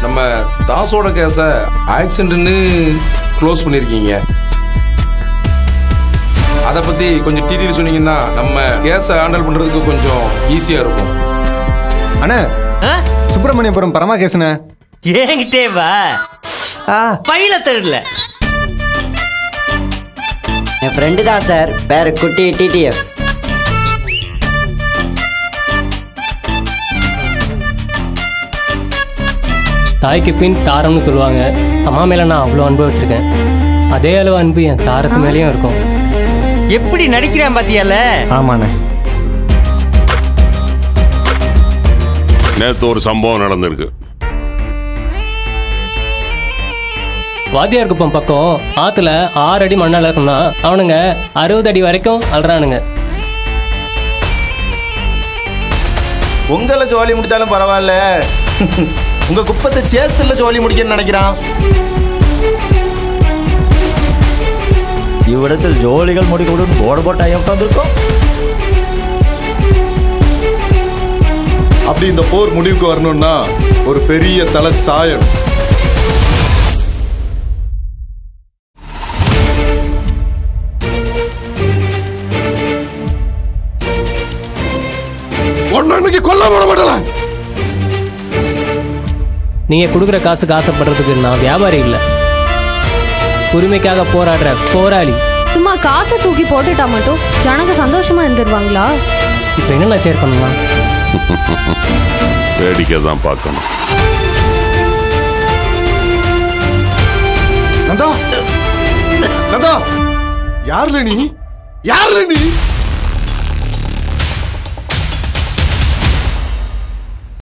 நம்ம தாஸோட கேஸை ஆக்சிடென்ட்னு க்ளோஸ் பண்ணியிருக்கீங்க அதை பற்றி கொஞ்சம் டீட்டெயில் சொன்னீங்கன்னா நம்ம கேஸை ஹேண்டில் பண்ணுறதுக்கு கொஞ்சம் ஈஸியாக இருக்கும் அண்ணே சுப்பிரமணியபுரம் பரமா கேசுண்ணே என்கிட்டே வா பையில தரல என் ஃப்ரெண்டு தான் சார் பேர் குட்டி டிடிஎஃப் தாய்க்கு பின் தாரம்னு சொல்லுவாங்க அம்மா மேல நான் அவ்வளோ அன்பு வச்சிருக்கேன் அதே அளவு அன்பு என் தாரத்து மேலேயும் இருக்கும் எப்படி நடிக்கிறேன் பாத்தியால ஆமாண்ணே நேத்து ஒரு சம்பவம் நடந்திருக்கு வாத்தியார் குப்பம் பக்கம் ஆத்துல ஆறு அடி மண்ணால சொன்னா அவனுங்க அறுபது அடி வரைக்கும் அல்றானுங்க உங்களை ஜோலி முடித்தாலும் பரவாயில்ல உங்க குப்பத்தை சேர்த்துல ஜோலி முடிக்கணும்னு நினைக்கிறான் இவ்விடத்தில் ஜோலிகள் முடிக்கவுடன் போர்டு போட்டாய் உட்காந்துருக்கோம் அப்படி இந்த போர் முடிவுக்கு வரணும்னா ஒரு பெரிய தலை சாயம் ஒன்னு அன்னைக்கு கொல்ல போட மாட்டல நீங்க கொடுக்குற காசுக்கு ஆசைப்படுறதுக்கு நான் வியாபாரி இல்லை உரிமைக்காக போராடுற போராளி சும்மா காசை தூக்கி போட்டுட்டா மட்டும் ஜனங்க சந்தோஷமா இருந்துருவாங்களா இப்போ என்ன சேர் பண்ணலாம் வேடிக்கை தான் பார்க்கணும் நந்தா நந்தா யாருல நீ யாருல நீ